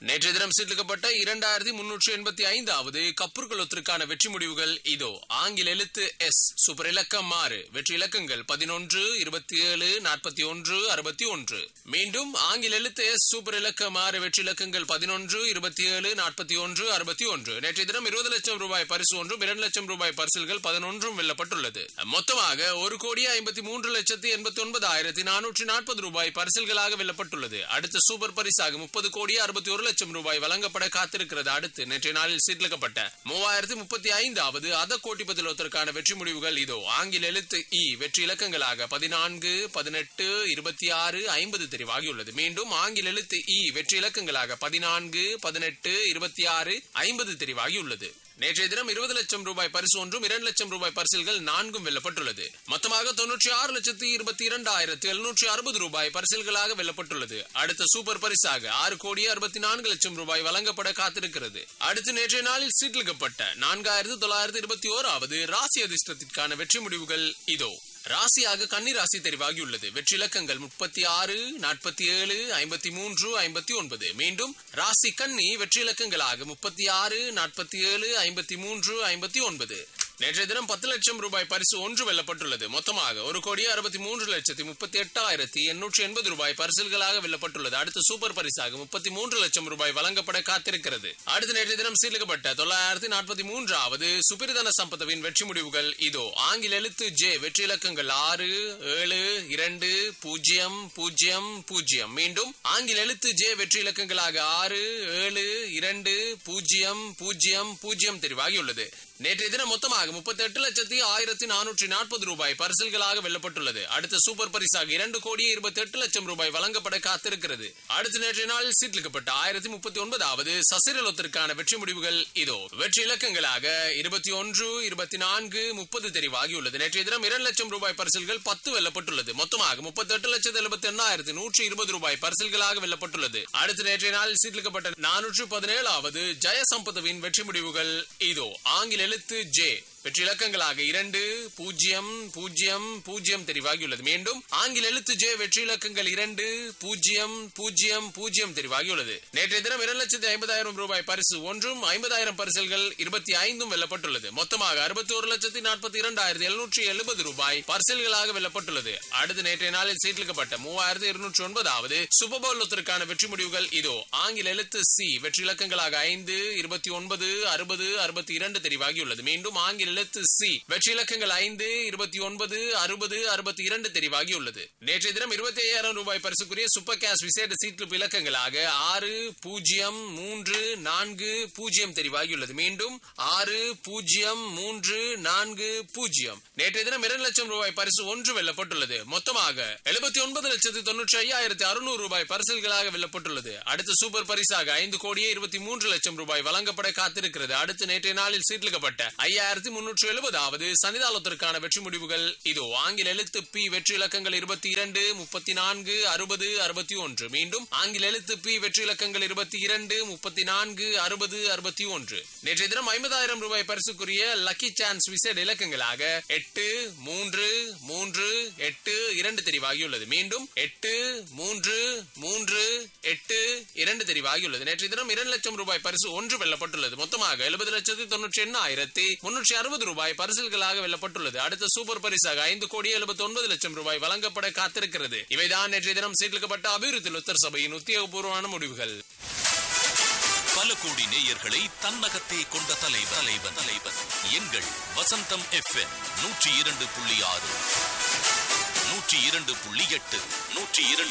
நேற்றைய தினம் சீர்லிக்கப்பட்ட இரண்டாயிரத்தி முன்னூற்றி எண்பத்தி ஐந்தாவது கப்புர்களொத்திற்கான வெற்றி முடிவுகள் இதோ ஆங்கில எழுத்து எஸ் சூப்பர் இலக்கம் ஆறு வெற்றி இலக்கங்கள் பதினொன்று இருபத்தி ஏழு நாற்பத்தி ஒன்று அறுபத்தி ஒன்று மீண்டும் ஆங்கில எழுத்து எஸ் சூப்பர் இலக்கம் ஆறு வெற்றி இலக்கங்கள் பதினொன்று இருபத்தி ஏழு நாற்பத்தி ஒன்று அறுபத்தி ஒன்று நேற்றைய தினம் இருபது லட்சம் ரூபாய் பரிசு ஒன்றும் இரண்டு லட்சம் ரூபாய் பரிசில்கள் பதினொன்றும் வெல்லப்பட்டுள்ளது மொத்தமாக ஒரு கோடி ஐம்பத்தி மூன்று லட்சத்தி எண்பத்தி ஒன்பதாயிரத்தி நானூற்றி நாற்பது ரூபாய் பரிசில்களாக வெல்லப்பட்டுள்ளது அடுத்த சூப்பர் பரிசாக முப்பது கோடி அறுபத்தி ஒரு லட்சம் ரூபாய் வழங்கப்பட காத்திருக்கிறது அடுத்து நேற்றைய நாளில் சீர்லிக்கப்பட்ட மூவாயிரத்தி முப்பத்தி ஐந்தாவது அத கோட்டிபதிலோத்திற்கான வெற்றி முடிவுகள் இதோ ஆங்கில எழுத்து இ வெற்றி இலக்கங்களாக பதினான்கு பதினெட்டு இருபத்தி ஆறு ஐம்பது தெரிவாகியுள்ளது மீண்டும் ஆங்கில எழுத்து இ வெற்றி இலக்கங்களாக பதினான்கு பதினெட்டு இருபத்தி ஆறு ஐம்பது தெரிவாகியுள்ளது நேற்றைய தினம் இருபது லட்சம் ரூபாய் பரிசு ஒன்றும் இரண்டு லட்சம் ரூபாய் பரிசில்கள் நான்கும் வெல்லப்பட்டுள்ளது மொத்தமாக தொன்னூற்றி ஆறு லட்சத்தி இருபத்தி இரண்டாயிரத்தி எழுநூற்றி அறுபது ரூபாய் பரிசில்களாக வெல்லப்பட்டுள்ளது அடுத்த சூப்பர் பரிசாக ஆறு கோடி அறுபத்தி நான்கு லட்சம் ரூபாய் வழங்கப்பட காத்திருக்கிறது அடுத்து நேற்றைய நாளில் சீட்லிக்கப்பட்ட நான்காயிரத்து தொள்ளாயிரத்தி இருபத்தி ஓராவது ராசி அதிர்ஷ்டத்திற்கான வெற்றி முடிவுகள் இதோ ராசியாக கன்னி ராசி தெரிவாகியுள்ளது வெற்றி இலக்கங்கள் முப்பத்தி ஆறு நாற்பத்தி ஏழு ஐம்பத்தி மூன்று ஐம்பத்தி ஒன்பது மீண்டும் ராசி கன்னி வெற்றி இலக்கங்களாக முப்பத்தி ஆறு நாற்பத்தி ஏழு ஐம்பத்தி மூன்று ஐம்பத்தி ஒன்பது நேற்றைய தினம் பத்து லட்சம் ரூபாய் பரிசு ஒன்று வெல்லப்பட்டுள்ளது மொத்தமாக ஒரு கோடி அறுபத்தி மூன்று லட்சத்தி முப்பத்தி எட்டாயிரத்தி எண்ணூற்றி எண்பது ரூபாய் பரிசில்களாக வெல்லப்பட்டுள்ளது அடுத்த சூப்பர் பரிசாக முப்பத்தி மூன்று லட்சம் ரூபாய் வழங்கப்பட காத்திருக்கிறது அடுத்த நேற்றைய தினம் சீர்லிக்கப்பட்ட தொள்ளாயிரத்தி நாற்பத்தி மூன்றாவது சுபிரிதன சம்பதவின் வெற்றி முடிவுகள் இதோ ஆங்கில எழுத்து ஜே வெற்றி இலக்கங்கள் ஆறு ஏழு இரண்டு பூஜ்ஜியம் பூஜ்ஜியம் பூஜ்ஜியம் மீண்டும் ஆங்கில எழுத்து ஜே வெற்றி இலக்கங்களாக ஆறு ஏழு இரண்டு பூஜ்ஜியம் பூஜ்ஜியம் பூஜ்ஜியம் தெரிவாகியுள்ளது நேற்றைய தினம் மொத்தமாக முப்பத்தி எட்டு லட்சத்தி ஆயிரத்தி நானூற்றி நாற்பது ரூபாய் பரிசில்களாக வெல்லப்பட்டுள்ளது அடுத்த சூப்பர் பரிசாக இரண்டு கோடியே இருபத்தி எட்டு லட்சம் ரூபாய் வழங்கப்பட காத்திருக்கிறது அடுத்த நேற்றைய நாளில் சீட்லிக்கப்பட்ட ஆயிரத்தி முப்பத்தி ஒன்பதாவது சசிரலத்திற்கான வெற்றி முடிவுகள் இதோ வெற்றி இலக்கங்களாக இருபத்தி ஒன்று இருபத்தி நான்கு முப்பது தெரிவாகியுள்ளது நேற்றைய தினம் இரண்டு லட்சம் ரூபாய் பரிசில்கள் பத்து வெல்லப்பட்டுள்ளது மொத்தமாக முப்பத்தி எட்டு லட்சத்தி எழுபத்தி எண்ணாயிரத்தி நூற்றி இருபது ரூபாய் பரிசில்களாக வெல்லப்பட்டுள்ளது அடுத்த நேற்றைய நாளில் சீட்லிக்கப்பட்ட நானூற்று பதினேழாவது ஜெயசம்பதவின் வெற்றி முடிவுகள் இதோ ஆங்கில எழுத்து ஜே வெற்றி இலக்கங்களாக இரண்டு பூஜ்ஜியம் பூஜ்ஜியம் பூஜ்ஜியம் தெரிவாகியுள்ளது மீண்டும் ஆங்கில எழுத்து ஜே வெற்றி இலக்கங்கள் இரண்டு பூஜ்ஜியம் பூஜ்ஜியம் பூஜ்ஜியம் தெரிவாகியுள்ளது நேற்றைய தினம் இரண்டு லட்சத்தி ஐம்பதாயிரம் ரூபாய் பரிசு ஒன்றும் ஐம்பதாயிரம் பரிசல்கள் இருபத்தி ஐந்தும் வெல்லப்பட்டுள்ளது மொத்தமாக அறுபத்தி ஒரு லட்சத்தி நாற்பத்தி இரண்டாயிரத்தி எழுநூற்றி எழுபது ரூபாய் பரிசல்களாக வெல்லப்பட்டுள்ளது அடுத்து நேற்றைய நாளில் சீட்லிக்கப்பட்ட மூவாயிரத்தி இருநூற்றி ஒன்பதாவது சுபபோலத்திற்கான வெற்றி முடிவுகள் இதோ ஆங்கில எழுத்து சி வெற்றி இலக்கங்களாக ஐந்து இருபத்தி ஒன்பது அறுபது அறுபத்தி இரண்டு தெரிவாகியுள்ளது மீண்டும் ஆங்கில எழுத்து சி வெற்றி இலக்கங்கள் ஐந்து இருபத்தி ஒன்பது அறுபது அறுபத்தி இரண்டு தெரிவாகியுள்ளது நேற்றைய தினம் இருபத்தி ஐயாயிரம் ரூபாய் பரிசுக்குரிய சூப்பர் கேஷ் விசேட சீட்லிப் இலக்கங்களாக ஆறு பூஜ்ஜியம் மூன்று நான்கு பூஜ்ஜியம் தெரிவாகியுள்ளது மீண்டும் ஆறு பூஜ்ஜியம் மூன்று நான்கு பூஜ்ஜியம் நேற்றைய தினம் இரண்டு லட்சம் ரூபாய் பரிசு ஒன்று வெல்லப்பட்டுள்ளது மொத்தமாக எழுபத்தி ஒன்பது லட்சத்தி தொன்னூற்றி ஐயாயிரத்தி அறுநூறு ரூபாய் பரிசல்களாக வெல்லப்பட்டுள்ளது அடுத்த சூப்பர் பரிசாக ஐந்து கோடியே இருபத்தி மூன்று லட்சம் ரூபாய் வழங்கப்பட காத்திருக்கிறது அடுத்து நேற்றைய நாளில் சீட்லிக்கப்பட்ட ஐயாயிரத்தி முன்னூற்று எழுபதாவது சன்னிதானத்திற்கான வெற்றி முடிவுகள் இதோ ஆங்கில எழுத்து பி வெற்றி இலக்கங்கள் இருபத்தி இரண்டு முப்பத்தி நான்கு அறுபது அறுபத்தி ஒன்று மீண்டும் ஆங்கில எழுத்து பி வெற்றி இலக்கங்கள் இருபத்தி இரண்டு முப்பத்தி நான்கு அறுபது அறுபத்தி ஒன்று நேற்றைய தினம் ஐம்பதாயிரம் ரூபாய் பரிசுக்குரிய லக்கி சான்ஸ் விசேட இலக்கங்களாக எட்டு மூன்று மூன்று எட்டு இரண்டு தெரிவாகியுள்ளது மீண்டும் எட்டு மூன்று மூன்று எட்டு இரண்டு தெரிவாகியுள்ளது நேற்றைய தினம் இரண்டு லட்சம் ரூபாய் பரிசு ஒன்று வெல்லப்பட்டுள்ளது மொத்தமாக எழுபது லட்சத்தி தொன்னூற்றி எண்ணாயிரத்தி முன்னூற்றி அறுபது ரூபாய் பரிசில்களாக வெல்லப்பட்டுள்ளது அடுத்த சூப்பர் பரிசாக ஐந்து கோடி எழுபத்தி ஒன்பது லட்சம் ரூபாய் வழங்கப்பட காத்திருக்கிறது இவைதான் நேற்றைய தினம் சீர்லிக்கப்பட்ட அபிவிருத்தி உத்தர் சபையின் உத்தியோகபூர்வமான முடிவுகள் பல கோடி நேயர்களை தன்னகத்தே கொண்ட தலைவர் தலைவர் தலைவர் எங்கள் வசந்தம் எஃப்எம் நூற்றி இரண்டு புள்ளி ஆறு நூற்றி இரண்டு புள்ளி எட்டு நூற்றி இரண்டு